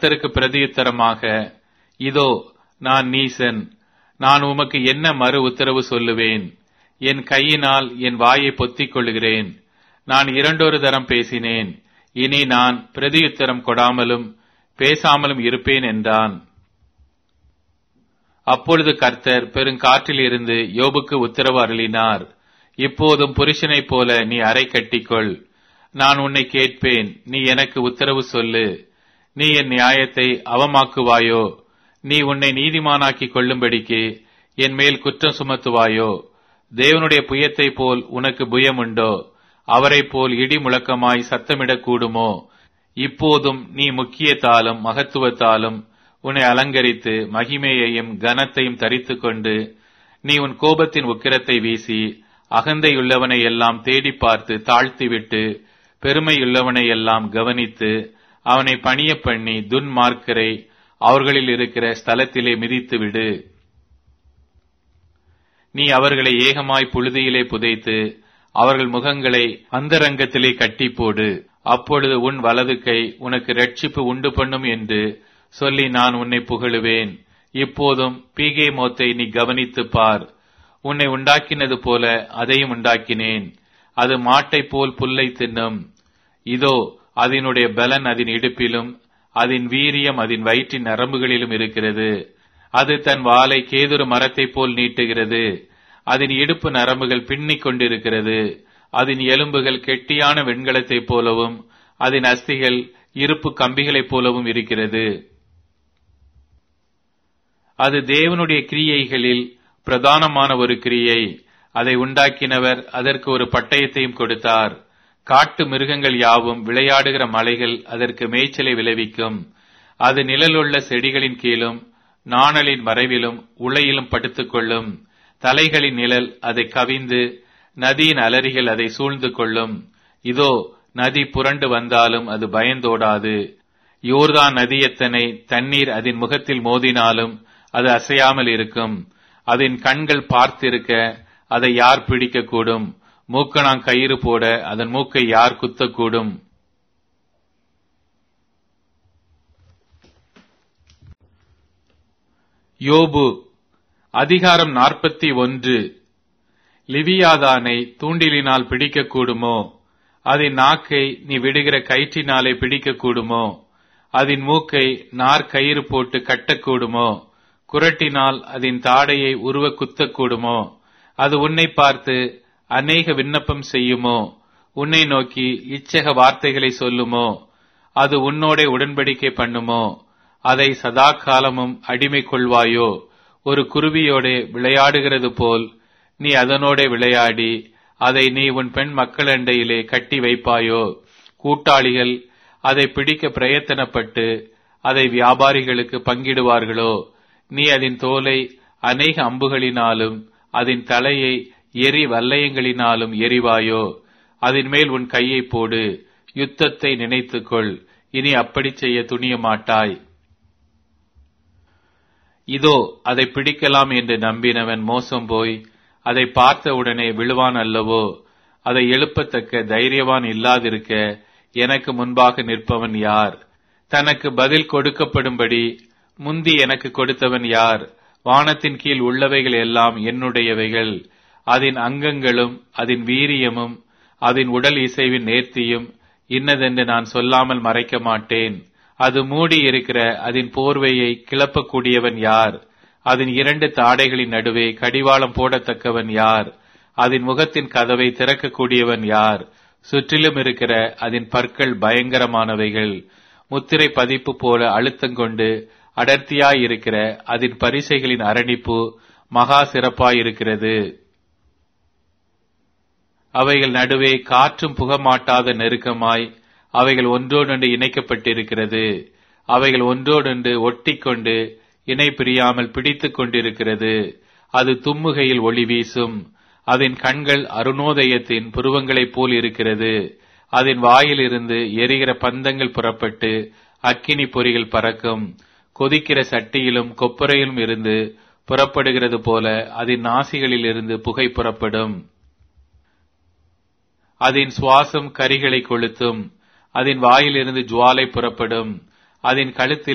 கர்த்தருக்கு பிரதியுத்தரமாக இதோ நான் நீசன் நான் உமக்கு என்ன மறு உத்தரவு சொல்லுவேன் என் கையினால் என் வாயை பொத்திக் கொள்கிறேன் நான் இரண்டொரு தரம் பேசினேன் இனி நான் பிரதியுத்தரம் கொடாமலும் பேசாமலும் இருப்பேன் என்றான் அப்பொழுது கர்த்தர் பெருங்காற்றில் இருந்து யோபுக்கு உத்தரவு அருளினார் இப்போதும் புருஷனைப் போல நீ அறை கட்டிக்கொள் நான் உன்னை கேட்பேன் நீ எனக்கு உத்தரவு சொல்லு நீ என் நியாயத்தை அவமாக்குவாயோ நீ உன்னை நீதிமானாக்கிக் கொள்ளும்படிக்கு என் மேல் குற்றம் சுமத்துவாயோ தேவனுடைய புயத்தை போல் உனக்கு புயம் உண்டோ அவரைப் போல் இடி முழக்கமாய் சத்தமிடக் கூடுமோ இப்போதும் நீ முக்கியத்தாலும் மகத்துவத்தாலும் உன்னை அலங்கரித்து மகிமையையும் கனத்தையும் தரித்துக் கொண்டு நீ உன் கோபத்தின் உக்கிரத்தை வீசி அகந்தையுள்ளவனை எல்லாம் தேடி பார்த்து தாழ்த்திவிட்டு பெருமையுள்ளவனை எல்லாம் கவனித்து அவனை பணிய பண்ணி துன்மார்க்கரை அவர்களில் இருக்கிற ஸ்தலத்திலே மிதித்து விடு நீ அவர்களை ஏகமாய் புழுதியிலே புதைத்து அவர்கள் முகங்களை அந்தரங்கத்திலே கட்டி போடு அப்பொழுது உன் வலது கை உனக்கு ரட்சிப்பு உண்டு பண்ணும் என்று சொல்லி நான் உன்னை புகழுவேன் இப்போதும் பீகே மோத்தை நீ கவனித்துப் பார் உன்னை உண்டாக்கினது போல அதையும் உண்டாக்கினேன் அது மாட்டைப் போல் புல்லை தின்னும் இதோ அதனுடைய பலன் அதன் இடுப்பிலும் அதன் வீரியம் அதன் வயிற்றின் நரம்புகளிலும் இருக்கிறது அது தன் வாளை கேதுரு மரத்தைப் போல் நீட்டுகிறது அதன் இடுப்பு நரம்புகள் பின்னிக் கொண்டிருக்கிறது அதன் எலும்புகள் கெட்டியான வெண்கலத்தைப் போலவும் அதன் அஸ்திகள் இருப்பு கம்பிகளைப் போலவும் இருக்கிறது அது தேவனுடைய கிரியைகளில் பிரதானமான ஒரு கிரியை அதை உண்டாக்கினவர் அதற்கு ஒரு பட்டயத்தையும் கொடுத்தார் காட்டு மிருகங்கள் யாவும் விளையாடுகிற மலைகள் அதற்கு மேய்ச்சலை விளைவிக்கும் அது நிழலுள்ள செடிகளின் கீழும் நாணலின் மறைவிலும் உளையிலும் படுத்துக்கொள்ளும் தலைகளின் நிழல் அதை கவிந்து நதியின் அலறிகள் அதை சூழ்ந்து கொள்ளும் இதோ நதி புரண்டு வந்தாலும் அது பயந்தோடாது யோர்தான் நதியத்தனை தண்ணீர் அதன் முகத்தில் மோதினாலும் அது அசையாமல் இருக்கும் அதன் கண்கள் பார்த்திருக்க அதை யார் பிடிக்கக்கூடும் மூக்கணாங் கயிறு போட அதன் மூக்கை யார் குத்தக்கூடும் யோபு அதிகாரம் நாற்பத்தி ஒன்று லிவியாதானை தூண்டிலினால் பிடிக்கக்கூடுமோ அதன் நாக்கை நீ விடுகிற கயிற்றினாலே பிடிக்கக்கூடுமோ அதன் மூக்கை நார் கயிறு போட்டு கட்டக்கூடுமோ குரட்டினால் அதன் தாடையை உருவ குத்தக்கூடுமோ அது உன்னை பார்த்து அநேக விண்ணப்பம் செய்யுமோ உன்னை நோக்கி இச்சக வார்த்தைகளை சொல்லுமோ அது உன்னோட உடன்படிக்கை பண்ணுமோ அதை சதா காலமும் அடிமை கொள்வாயோ ஒரு குருவியோட விளையாடுகிறது போல் நீ அதனோட விளையாடி அதை நீ உன் பெண் மக்களண்டையிலே கட்டி வைப்பாயோ கூட்டாளிகள் அதை பிடிக்க பிரயத்தனப்பட்டு அதை வியாபாரிகளுக்கு பங்கிடுவார்களோ நீ அதன் தோலை அநேக அம்புகளினாலும் அதன் தலையை எரி வல்லையங்களினாலும் எரிவாயோ அதன் மேல் உன் கையை போடு யுத்தத்தை நினைத்துக்கொள் இனி அப்படி செய்ய துணிய மாட்டாய் இதோ அதை பிடிக்கலாம் என்று நம்பினவன் மோசம் போய் அதை பார்த்தவுடனே விழுவான் அல்லவோ அதை எழுப்பத்தக்க தைரியவான் இல்லாதிருக்க எனக்கு முன்பாக நிற்பவன் யார் தனக்கு பதில் கொடுக்கப்படும்படி முந்தி எனக்கு கொடுத்தவன் யார் வானத்தின் கீழ் உள்ளவைகள் எல்லாம் என்னுடையவைகள் அதன் அங்கங்களும் அதன் வீரியமும் அதன் உடல் இசைவின் நேர்த்தியும் இன்னதென்று நான் சொல்லாமல் மறைக்க மாட்டேன் அது மூடி இருக்கிற அதன் போர்வையை கிளப்பக்கூடியவன் யார் அதன் இரண்டு தாடைகளின் நடுவே கடிவாளம் போடத்தக்கவன் யார் அதன் முகத்தின் கதவை திறக்கக்கூடியவன் யார் சுற்றிலும் இருக்கிற அதன் பற்கள் பயங்கரமானவைகள் முத்திரை பதிப்பு போல அழுத்தங்கொண்டு அடர்த்தியாயிருக்கிற அதன் பரிசைகளின் அரணிப்பு மகா சிறப்பாயிருக்கிறது அவைகள் நடுவே காற்றும் புகமாட்டாத நெருக்கமாய் அவைகள் ஒன்றோடொன்று இணைக்கப்பட்டிருக்கிறது அவைகள் ஒன்றோடொன்று ஒட்டிக்கொண்டு இணை பிரியாமல் பிடித்துக் கொண்டிருக்கிறது அது தும்முகையில் ஒளி வீசும் அதன் கண்கள் அருணோதயத்தின் புருவங்களைப் போல் இருக்கிறது அதன் வாயிலிருந்து எரிகிற பந்தங்கள் புறப்பட்டு அக்கினி பொறிகள் பறக்கும் கொதிக்கிற சட்டியிலும் கொப்பரையிலும் இருந்து புறப்படுகிறது போல அதன் நாசிகளில் இருந்து புகை புறப்படும் அதன் சுவாசம் கரிகளை கொளுத்தும் அதன் வாயிலிருந்து ஜுவாலை புறப்படும் அதன் கழுத்தில்